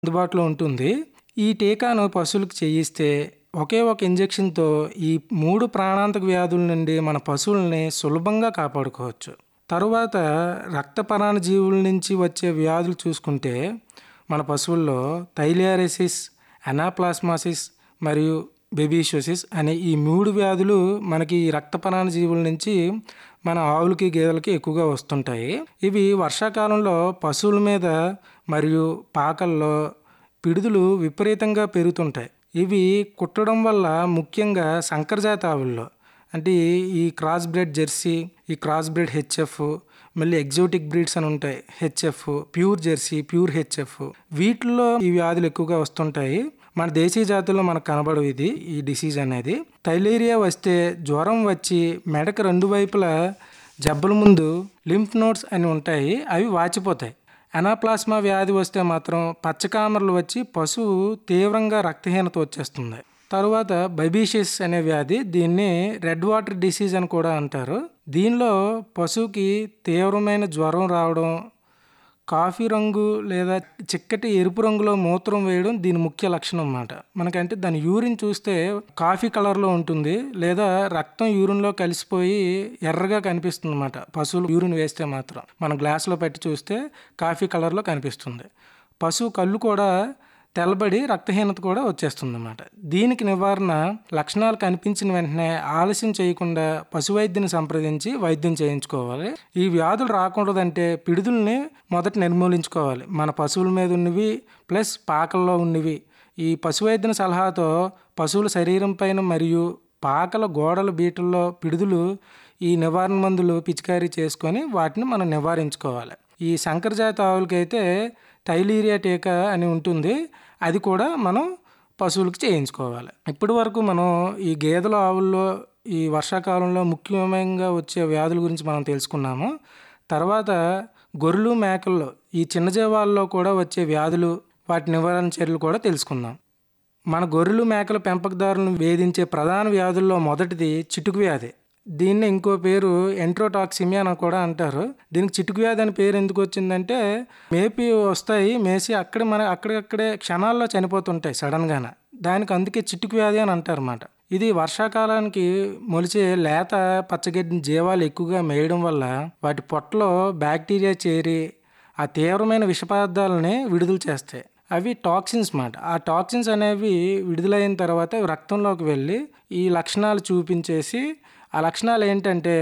అందుబాటులో ఉంటుంది ఈ టీకాను పశువులకు చేయిస్తే ఒకే ఒక ఇంజెక్షన్తో ఈ మూడు ప్రాణాంతక వ్యాధుల నుండి మన పశువుల్ని సులభంగా కాపాడుకోవచ్చు తరువాత రక్త పరాణజీవుల నుంచి వచ్చే వ్యాధులు చూసుకుంటే మన పశువుల్లో థైలియారెసిస్ అనాప్లాస్మాసిస్ మరియు బెబీషోసిస్ అనే ఈ మూడు వ్యాధులు మనకి ఈ రక్త పరాణజీవుల నుంచి మన ఆవులకి గేదెలకి ఎక్కువగా వస్తుంటాయి ఇవి వర్షాకాలంలో పశువుల మీద మరియు పాకల్లో పిడుదులు విపరీతంగా పెరుగుతుంటాయి ఇవి కుట్టడం వల్ల ముఖ్యంగా సంకరజాతి ఆవుల్లో అంటే ఈ క్రాస్ బ్రెడ్ జెర్సీ ఈ క్రాస్ బ్రెడ్ హెచ్ఎఫ్ మళ్ళీ ఎగ్జోటిక్ బ్రీడ్స్ అని ఉంటాయి HF pure Jersey pure HF వీటిల్లో ఈ వ్యాధులు ఎక్కువగా వస్తుంటాయి మన దేశీయ జాతుల్లో మనకు కనబడవు ఇది ఈ డిసీజ్ అనేది థైలేరియా వస్తే జ్వరం వచ్చి మెడకు రెండు వైపులా జబ్బల ముందు లింఫ్ నోట్స్ అని ఉంటాయి అవి వాచిపోతాయి అనాప్లాస్మా వ్యాధి వస్తే మాత్రం పచ్చకామరలు వచ్చి పశువు తీవ్రంగా రక్తహీనత వచ్చేస్తుంది తరువాత బైబీషిస్ అనే వ్యాధి దీన్ని రెడ్ వాటర్ డిసీజ్ అని కూడా అంటారు దీనిలో పశువుకి తీవ్రమైన జ్వరం రావడం కాఫీ రంగు లేదా చిక్కటి ఎరుపు రంగులో మూత్రం వేయడం దీని ముఖ్య లక్షణం అన్నమాట మనకంటే దాని యూరిన్ చూస్తే కాఫీ కలర్లో ఉంటుంది లేదా రక్తం యూరిన్లో కలిసిపోయి ఎర్రగా కనిపిస్తుంది అన్నమాట పశువులు యూరిన్ వేస్తే మాత్రం మన గ్లాసులో పెట్టి చూస్తే కాఫీ కలర్లో కనిపిస్తుంది పశువు కళ్ళు కూడా తెల్లబడి రక్తహీనత కూడా వచ్చేస్తుంది అన్నమాట దీనికి నివారణ లక్షణాలు కనిపించిన వెంటనే ఆలస్యం చేయకుండా పశు వైద్యుని సంప్రదించి వైద్యం చేయించుకోవాలి ఈ వ్యాధులు రాకూడదంటే పిడుదుల్ని మొదట నిర్మూలించుకోవాలి మన పశువుల మీద ఉన్నవి ప్లస్ పాకల్లో ఉన్నవి ఈ పశు వైద్యుని సలహాతో పశువుల శరీరం పైన మరియు పాకల గోడల బీటల్లో పిడుదులు ఈ నివారణ మందులు పిచికారీ చేసుకొని వాటిని మనం నివారించుకోవాలి ఈ సంకరజాతి ఆవులకైతే థైలీరియా టీకా అని ఉంటుంది అది కూడా మనం పశువులకు చేయించుకోవాలి ఇప్పటి వరకు మనం ఈ గేదెల ఆవుల్లో ఈ వర్షాకాలంలో ముఖ్యమైనగా వచ్చే వ్యాధుల గురించి మనం తెలుసుకున్నాము తర్వాత గొర్రెలు మేకల్లో ఈ చిన్న జీవాల్లో కూడా వచ్చే వ్యాధులు వాటి నివారణ చర్యలు కూడా తెలుసుకుందాం మన గొర్రెలు మేకల పెంపకదారులను వేధించే ప్రధాన వ్యాధుల్లో మొదటిది చిటుకు వ్యాధి దీన్ని ఇంకో పేరు ఎంట్రోటాక్సిమియా అని కూడా అంటారు దీనికి చిటుకు వ్యాధి అని పేరు ఎందుకు వచ్చిందంటే మేపి వస్తాయి మేసి అక్కడ మన అక్కడక్కడే క్షణాల్లో చనిపోతుంటాయి సడన్గానే దానికి అందుకే చిటుకు వ్యాధి అని అంటారు అన్నమాట ఇది వర్షాకాలానికి మొలిచే లేత పచ్చగడ్డిని జీవాలు ఎక్కువగా మేయడం వల్ల వాటి పొట్టలో బ్యాక్టీరియా చేరి ఆ తీవ్రమైన విష పదార్థాలని విడుదల చేస్తాయి అవి టాక్సిన్స్ మాట ఆ టాక్సిన్స్ అనేవి విడుదలైన తర్వాత అవి రక్తంలోకి వెళ్ళి ఈ లక్షణాలు చూపించేసి ఆ లక్షణాలు ఏంటంటే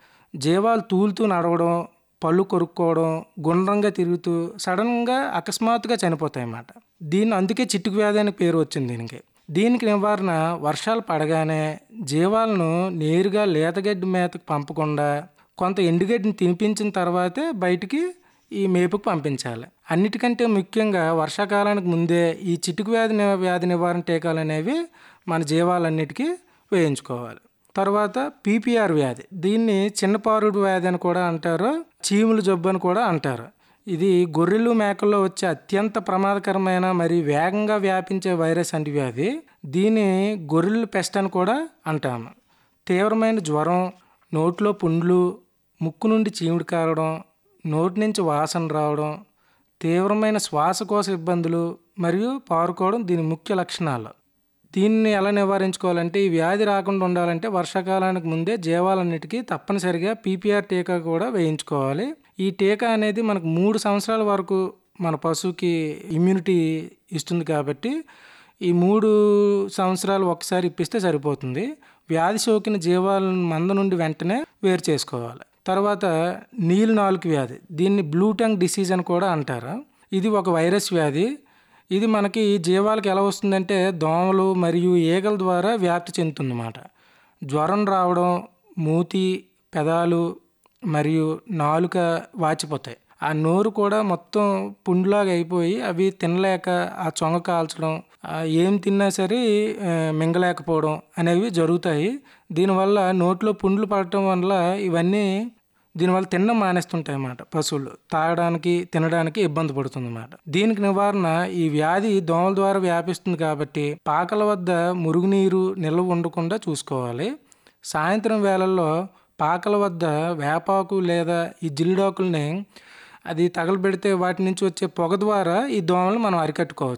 జీవాలు తూలుతూ నడవడం పళ్ళు కొరుక్కోవడం గుండ్రంగా తిరుగుతూ సడన్గా అకస్మాత్తుగా చనిపోతాయి అన్నమాట దీన్ని అందుకే చిట్టుకు వ్యాధి అని పేరు వచ్చింది దీనికి దీనికి నివారణ వర్షాలు పడగానే జీవాలను నేరుగా లేతగడ్డి మేతకు పంపకుండా కొంత ఎండుగడ్డిని తినిపించిన తర్వాతే బయటికి ఈ మేపుకు పంపించాలి అన్నిటికంటే ముఖ్యంగా వర్షాకాలానికి ముందే ఈ చిటుకు వ్యాధి వ్యాధి నివారణ టీకాలు అనేవి మన జీవాలన్నిటికీ వేయించుకోవాలి తర్వాత పీపీఆర్ వ్యాధి దీన్ని చిన్నపారుడు వ్యాధి అని కూడా అంటారు చీముల జబ్బు అని కూడా అంటారు ఇది గొర్రెలు మేకల్లో వచ్చే అత్యంత ప్రమాదకరమైన మరియు వేగంగా వ్యాపించే వైరస్ అంటి వ్యాధి దీన్ని గొర్రెలు పెస్ట్ అని కూడా అంటాము తీవ్రమైన జ్వరం నోట్లో పుండ్లు ముక్కు నుండి చీముడు కారడం నోటి నుంచి వాసన రావడం తీవ్రమైన శ్వాసకోశ ఇబ్బందులు మరియు పారుకోవడం దీని ముఖ్య లక్షణాలు దీన్ని ఎలా నివారించుకోవాలంటే ఈ వ్యాధి రాకుండా ఉండాలంటే వర్షాకాలానికి ముందే జీవాలన్నిటికీ తప్పనిసరిగా పీపీఆర్ టీకా కూడా వేయించుకోవాలి ఈ టీకా అనేది మనకు మూడు సంవత్సరాల వరకు మన పశువుకి ఇమ్యూనిటీ ఇస్తుంది కాబట్టి ఈ మూడు సంవత్సరాలు ఒకసారి ఇప్పిస్తే సరిపోతుంది వ్యాధి సోకిన జీవాలను మంద నుండి వెంటనే వేరు చేసుకోవాలి తర్వాత నీళ్ళు నాలుగు వ్యాధి దీన్ని బ్లూ టంగ్ డిసీజ్ అని కూడా అంటారు ఇది ఒక వైరస్ వ్యాధి ఇది మనకి జీవాలకు ఎలా వస్తుందంటే దోమలు మరియు ఈగల ద్వారా వ్యాప్తి చెందుతుందన్నమాట జ్వరం రావడం మూతి పెదాలు మరియు నాలుక వాచిపోతాయి ఆ నోరు కూడా మొత్తం పుండులాగా అయిపోయి అవి తినలేక ఆ చొంగ కాల్చడం ఏం తిన్నా సరే మింగలేకపోవడం అనేవి జరుగుతాయి దీనివల్ల నోట్లో పుండ్లు పడటం వల్ల ఇవన్నీ దీనివల్ల తినడం మానేస్తుంటాయి అన్నమాట పశువులు తాగడానికి తినడానికి ఇబ్బంది పడుతుంది అన్నమాట దీనికి నివారణ ఈ వ్యాధి దోమల ద్వారా వ్యాపిస్తుంది కాబట్టి పాకల వద్ద మురుగునీరు నిల్వ ఉండకుండా చూసుకోవాలి సాయంత్రం వేళల్లో పాకల వద్ద వేపాకు లేదా ఈ జిల్లిడాకుల్ని అది తగలబెడితే వాటి నుంచి వచ్చే పొగ ద్వారా ఈ దోమలు మనం అరికట్టుకోవచ్చు